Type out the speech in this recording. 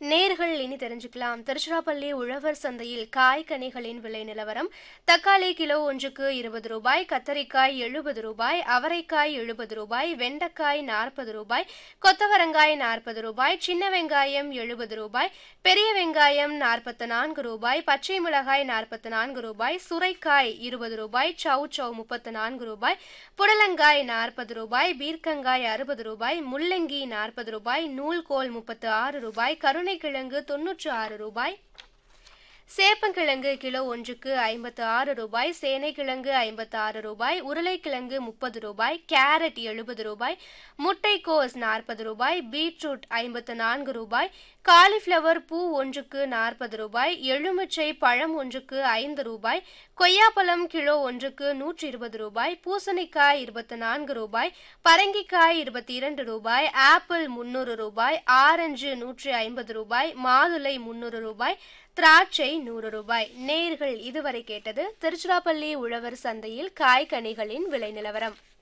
நேர்கள் இனி தெரிஞ்சுக்கலாம் திருச்சிராப்பள்ளி உழவர் சந்தையில் காய் கனிகளின் விலை நிலவரம் தக்காளி கிலோ ஒன்றுக்கு இருபது ரூபாய் கத்தரிக்காய் எழுபது ரூபாய் அவரைக்காய் எழுபது ரூபாய் வெண்டைக்காய் நாற்பது ரூபாய் கொத்தவரங்காய் நாற்பது ரூபாய் சின்ன வெங்காயம் எழுபது ரூபாய் பெரிய வெங்காயம் நாற்பத்து நான்கு ரூபாய் பச்சை மிளகாய் நாற்பத்து நான்கு ரூபாய் சுரைக்காய் இருபது ரூபாய் சவு சவ் முப்பத்து நான்கு ரூபாய் புடலங்காய் நாற்பது ரூபாய் பீர்க்கங்காய் அறுபது ரூபாய் முள்ளங்கி நாற்பது ரூபாய் நூல்கோல் முப்பத்து ஆறு ரூபாய் கருணைக்கிழங்கு தொன்னூற்று ஆறு ரூபாய் சேப்பங்கிழங்கு கிலோ ஒன்றுக்கு ஐம்பத்து ஆறு ரூபாய் சேனைக்கிழங்கு ஐம்பத்து ஆறு ரூபாய் உருளைக்கிழங்கு முப்பது ரூபாய் கேரட் எழுபது ரூபாய் முட்டைக்கோஸ் நாற்பது ரூபாய் பீட்ரூட் ஐம்பத்து நான்கு ரூபாய் காலிஃப்ளவர் பூ ஒன்றுக்கு நாற்பது ரூபாய் எலுமிச்சை பழம் ஒன்றுக்கு ஐந்து ரூபாய் கொய்யாப்பழம் கிலோ ஒன்றுக்கு நூற்றி இருபது ரூபாய் பூசணிக்காய் இருபத்தி நான்கு ரூபாய் பரங்கிக்காய் இருபத்தி இரண்டு ரூபாய் ஆப்பிள் முன்னூறு ரூபாய் ஆரஞ்சு நூற்றி ஐம்பது ரூபாய் மாதுளை முன்னூறு ரூபாய் திராட்சை நூறு ரூபாய் நேர்கள் இதுவரை கேட்டது திருச்சிராப்பள்ளி உழவர் சந்தையில் காய்கனிகளின் விலை நிலவரம்